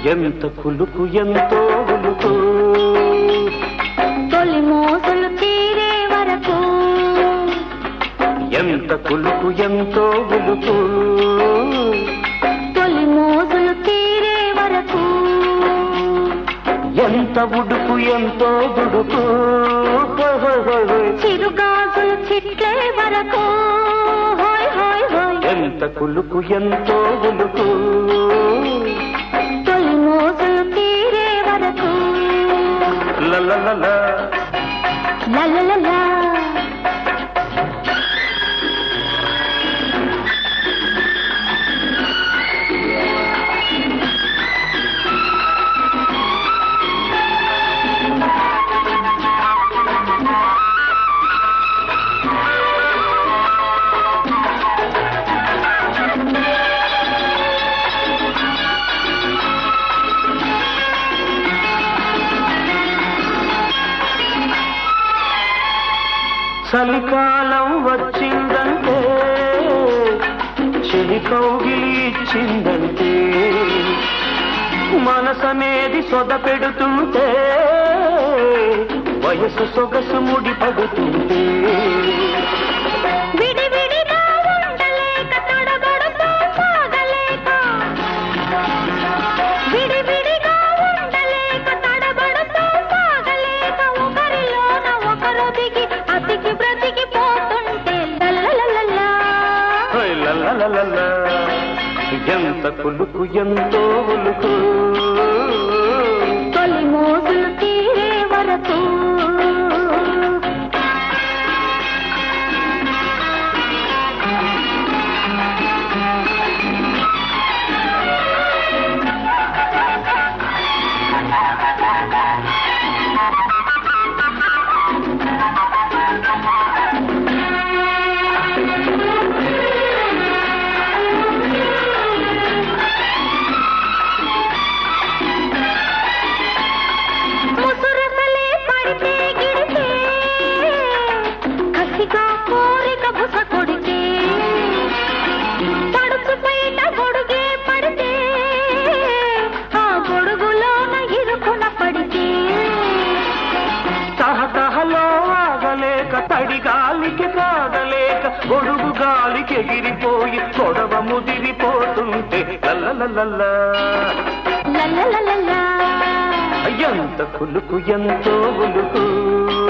ఎంత కులుకు ఎంతో ఉలుకు తొలి మోసలు తీరే వరకు ఎంత కులుకు ఎంతో ఉలుకు తొలి మోసలు తీరే వరకు ఎంత ఉడుకు ఎంతో దుడుకు హోయ్ హోయ్ హోయ్ హోయ్. చిరుగాజులు చిట్లే వరకు హోయ్ హోయ్ హోయ్ ఎంత కులుకు ఎంతో ఉలుకు తొలి మోసలు తీరే వరకు లలలల లలలలా చలికాలం వచ్చిందంటే చెలి కౌగిలి ఇచ్చిందంటే మనసనేది సొద పెడుతుంటే వయసు సొగసు ముడి పడుతుంటే విడివిడిగా ఉండలేక తడబడుతూ సాగలేక విడివిడిగా ఉండలేక తడబడుతూ సాగలేక ఒకరిలోన ఒకరు దిగి అతికి బ్రతికి పోతుంటే లల్లలల్లలా. హోయ్ లలలలల. ఎంత కులుకు ఎంతో ఉలుకు తొలి మోజులు తీరే వరకు ముసురుసలే పడితే గిడితే కసిగా కోరిక బుస కొడితే పడుచు పైట గొడుగే పడితే ఆ గొడుగులోన ఇరుకున పడితే తహతహలో ఆగలేక తడి గాలికి కాగలేక గొడుగు గాలికి ఎగిరిపోయి గొడవ ముదిరిపోతుంటే లల్లలల్ల లల్లలల్లలా ఎంత కులుకు ఎంతో ఉలుకు